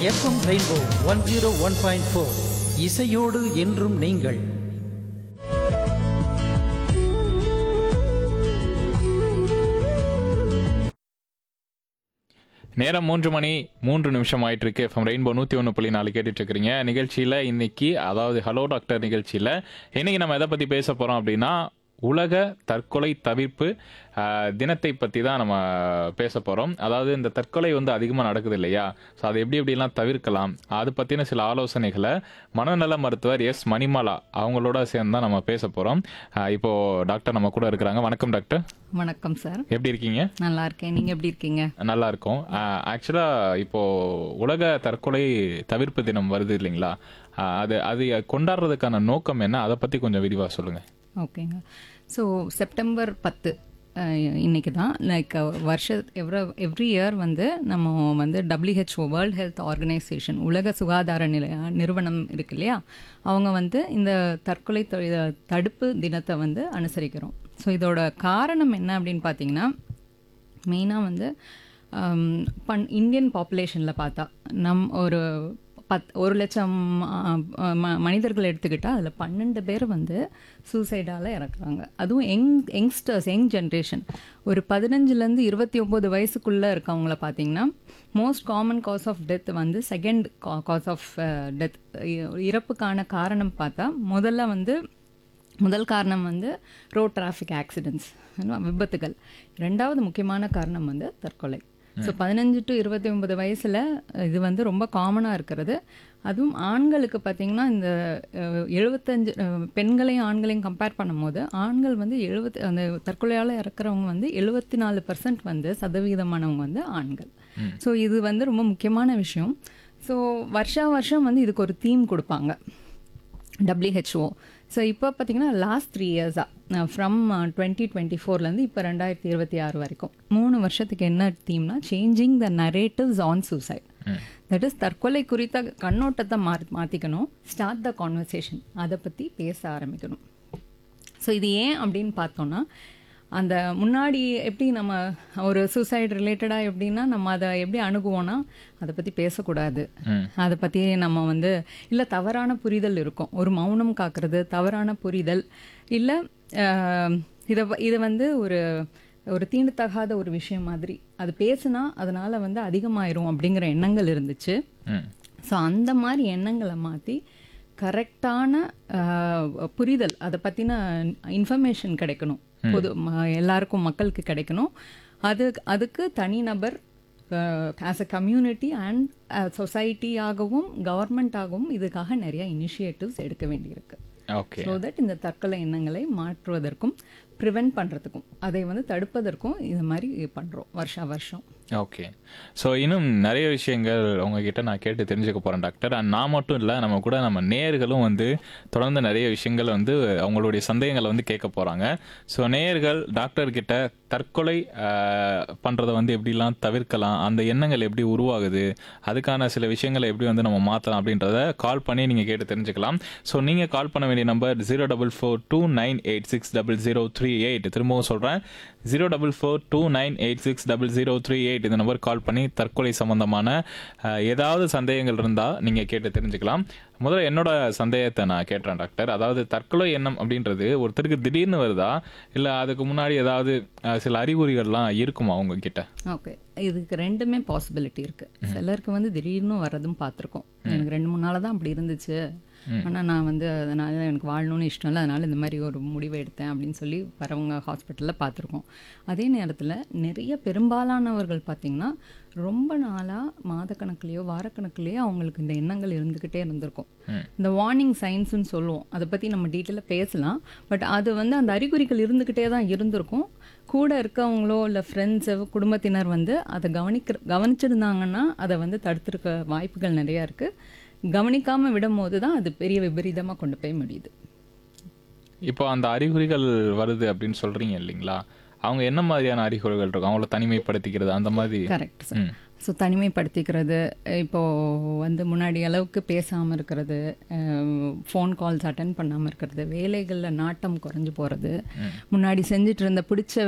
FM rainbow one zero one point four இசையோடு என்றும் நீங்கள் நேரம் மூன்று மணி மூன்று நிமிஷம் ஆயிட்டு இருக்கு எஃப்எம் ரெயின்போ நூற்றி ஒன்று புள்ளி நாலு கேட்டுட்டு இருக்கிறீங்க நிகழ்ச்சியில் இன்னைக்கு அதாவது ஹலோ டாக்டர் நிகழ்ச்சியில் இன்னைக்கு நம்ம எதை பற்றி பேச போகிறோம் அப்படின்னா உலக தற்கொலை தவிர்ப்பு ஆஹ், தினத்தை பற்றி தான் நம்ம பேச போகிறோம் அதாவது இந்த தற்கொலை வந்து அதிகமாக நடக்குது இல்லையா ஸோ அதை எப்படி எப்படிலாம் தவிர்க்கலாம் அது பற்றின சில ஆலோசனைகளை மனநல மருத்துவர் எஸ் மணிமாலா அவங்களோட சேர்ந்து தான் நம்ம பேச போகிறோம் இப்போது டாக்டர் நம்ம கூட இருக்கிறாங்க வணக்கம் டாக்டர் வணக்கம் சார் எப்படி இருக்கீங்க நல்லா இருக்கேன் நீங்க எப்படி இருக்கீங்க நல்லா இருக்கும் ஆக்சுவலா இப்போ உலக தற்கொலை தவிர்ப்பு தினம் வருது இல்லைங்களா ஆஹ் அது அது கொண்டாடுறதுக்கான நோக்கம் என்ன அதை பத்தி கொஞ்சம் விரிவா சொல்லுங்க ஓகேங்க ஸோ செப்டம்பர் பத்து அஹ், இன்னைக்கு தான் லைக் வருஷ எவ்ர எவ்ரி இயர் வந்து நம்ம வந்து டபிள்யூஹெச்ஓ வேர்ல்ட் ஹெல்த் ஆர்கனைசேஷன் உலக சுகாதார நிலைய நிறுவனம் இருக்கு இல்லையா அவங்க வந்து இந்த தற்கொலை தொ- தடுப்பு தினத்தை வந்து அனுசரிக்கிறோம் ஸோ இதோட காரணம் என்ன அப்படின்னு பார்த்தீங்கன்னா மெயினாக வந்து ஹம், பண் இந்தியன் பாப்புலேஷனில் பார்த்தா நம் ஒரு பத் ஒரு லட்சம் ஆ, ம- மனிதர்கள் எடுத்துக்கிட்டால் அதில் பன்னெண்டு பேர் வந்து சூசைடால் இறக்குறாங்க அதுவும் யங் யங்ஸ்டர்ஸ் யங் ஜென்ரேஷன் ஒரு பதினஞ்சுலேருந்து இருபத்தி ஒம்பது வயசுக்குள்ளே இருக்கவங்கள பார்த்தீங்கன்னா most common cause of death வந்து செகண்ட் காஸ் ஆஃப் டெத் இறப்புக்கான காரணம் பார்த்தா முதல்ல வந்து முதல் காரணம் வந்து ரோட் டிராஃபிக் ஆக்சிடென்ட்ஸ் விபத்துகள் ரெண்டாவது முக்கியமான காரணம் வந்து தற்கொலை ஸோ பதினஞ்சு டு இருபத்தி ஒன்பது வயசில் இது வந்து ரொம்ப காமனாக இருக்கிறது அதுவும் ஆண்களுக்கு பார்த்தீங்கன்னா இந்த அஹ், எழுபத்தஞ்சு அஹ், பெண்களையும் ஆண்களையும் கம்பேர் பண்ணும்போது ஆண்கள் வந்து எழுபத்தி அந்த தற்கொலையால் இறக்குறவங்க வந்து எழுபத்தி நாலு பர்சன்ட் வந்து சதவீதமானவங்க வந்து ஆண்கள் ஸோ இது வந்து ரொம்ப முக்கியமான விஷயம் ஸோ வருஷா வருஷம் வந்து இதுக்கு ஒரு தீம் கொடுப்பாங்க டபிள்யூஹெச்ஓ ஸோ இப்போ பார்த்தீங்கன்னா லாஸ்ட் த்ரீ இயர்ஸாக ஃப்ரம் டுவெண்ட்டி டுவெண்ட்டி ஃபோர்லேருந்து இப்போ ரெண்டாயிரத்தி இருபத்தி ஆறு வரைக்கும் மூணு வருஷத்துக்கு என்ன தீம்னா changing the narratives on suicide that is தற்கொலை குறித்த கண்ணோட்டத்தை மா மாற்றிக்கணும் ஸ்டார்ட் த கான்வர்சேஷன் அதை பற்றி பேச ஆரம்பிக்கணும் ஸோ இது ஏன் அப்படின்னு பார்த்தோன்னா அந்த முன்னாடி எப்படி நம்ம ஒரு சூசைட் ரிலேட்டடாக எப்படின்னா நம்ம அதை எப்படி அணுகுவோன்னா அதை பற்றி பேசக்கூடாது அதை பற்றி நம்ம வந்து இல்லை தவறான புரிதல் இருக்கும் ஒரு மௌனம் காக்கிறது தவறான புரிதல் இல்லை இதை இதை வந்து ஒரு ஒரு தீண்டத்தகாத ஒரு விஷயம் மாதிரி அது பேசுனா அதனால வந்து அதிகமாயிரும் அப்படிங்கிற எண்ணங்கள் இருந்துச்சு ம் ஸோ அந்த மாதிரி எண்ணங்களை மாற்றி கரெக்டான புரிதல் அதை பற்றின இன்ஃபர்மேஷன் கிடைக்கணும் பொது ம- எல்லாருக்கும் மக்களுக்கு கிடைக்கணும் அது அதுக்கு தனிநபர் ஆஸ் அ கம்யூனிட்டி அண்ட் சொசைட்டியாகவும் கவர்மெண்ட்டாகவும் இதுக்காக நிறைய இனிஷியேட்டிவ்ஸ் எடுக்க வேண்டியிருக்கு ஓகே ஸோ தட் இந்த தற்கொலை எண்ணங்களை மாற்றுவதற்கும் ப்ரிவென்ட் பண்ணுறதுக்கும் அதை வந்து தடுப்பதற்கும் இது மாதிரி பண்ணுறோம் வருஷா வருஷம் ஓகே ஸோ இன்னும் நிறைய விஷயங்கள் உங்ககிட்ட நான் கேட்டு தெரிஞ்சுக்க போகிறேன் டாக்டர் அண்ட் நான் மட்டும் இல்லை நம்ம கூட நம்ம நேயர்களும் வந்து தொடர்ந்து நிறைய விஷயங்கள் வந்து அவங்களுடைய சந்தேகங்களை வந்து கேட்க போகிறாங்க ஸோ நேயர்கள் டாக்டர் கிட்ட தற்கொலை பண்ணுறதை வந்து எப்படிலாம் தவிர்க்கலாம் அந்த எண்ணங்கள் எப்படி உருவாகுது அதுக்கான சில விஷயங்களை எப்படி வந்து நம்ம மாற்றலாம் அப்படின்றத கால் பண்ணி நீங்கள் கேட்டு தெரிஞ்சுக்கலாம் ஸோ நீங்கள் கால் பண்ண வேண்டிய number zero double four two nine eight six double zero three eight திரும்பவும் சொல்கிறேன் zero double four two nine eight six double zero three eight இந்த நம்பர் கால் பண்ணி தற்கொலை சம்பந்தமான அஹ், ஏதாவது சந்தேகங்கள் இருந்தால் நீங்கள் கேட்டு தெரிஞ்சுக்கலாம் முதல்ல என்னோட சந்தேகத்தை நான் கேட்டுறேன் டாக்டர் அதாவது தற்கொலை எண்ணம் அப்படின்றது ஒருத்தருக்கு திடீர்னு வருதா இல்லை அதுக்கு முன்னாடி ஏதாவது அஹ், சில அறிகுறிகள்லாம் இருக்குமா உங்ககிட்ட ஓகே இதுக்கு ரெண்டுமே பாசிபிலிட்டி இருக்கு சிலருக்கு வந்து திடீர்னு வர்றதும் பார்த்துருக்கோம் எனக்கு ரெண்டு மூணு நாளாக தான் அப்படி இருந்துச்சு ஆனால் நான் வந்து அதனால எனக்கு வாழணும்னு இஷ்டம் இல்லை அதனால இந்த மாதிரி ஒரு முடிவை எடுத்தேன் அப்படின்னு சொல்லி வரவங்க ஹாஸ்பிட்டலில் பார்த்துருக்கோம் அதே நேரத்தில் நிறைய பெரும்பாலானவர்கள் பார்த்தீங்கன்னா ரொம்ப நாளாக மாதக்கணக்குலேயோ வாரக்கணக்குலேயோ அவங்களுக்கு இந்த எண்ணங்கள் இருந்துக்கிட்டே இருந்திருக்கும் இந்த வார்னிங் சைன்ஸ்னு சொல்லுவோம் அதை பற்றி நம்ம டீட்டெயிலாக பேசலாம் பட் அது வந்து அந்த அறிகுறிகள் இருந்துக்கிட்டே தான் இருந்திருக்கும் கூட இருக்கவங்களோ இல்லை ஃப்ரெண்ட்ஸு குடும்பத்தினர் வந்து அதை கவனிக்க கவனிச்சிருந்தாங்கன்னா அதை வந்து தடுத்திருக்க வாய்ப்புகள் நிறையா இருக்குது கவனிக்காமல் விடும்போது தான் அது பெரிய விபரீதமாக கொண்டு போய் முடியுது இப்போ அந்த அறிகுறிகள் வருது அப்படின்னு சொல்றீங்க இல்லைங்களா அவங்க என்ன மாதிரியான அறிகுறிகள் இருக்கும் அவங்கள தனிமைப்படுத்திக்கிறது அந்த மாதிரி கரெக்ட் சார் ம். ஸோ தனிமைப்படுத்திக்கிறது இப்போது வந்து முன்னாடி அளவுக்கு பேசாமல் இருக்கிறது ஃபோன் கால்ஸ் அட்டன் பண்ணாமல் இருக்கிறது வேலைகளில் நாட்டம் குறைஞ்சு போகிறது முன்னாடி செஞ்சுட்டு இருந்த பிடிச்ச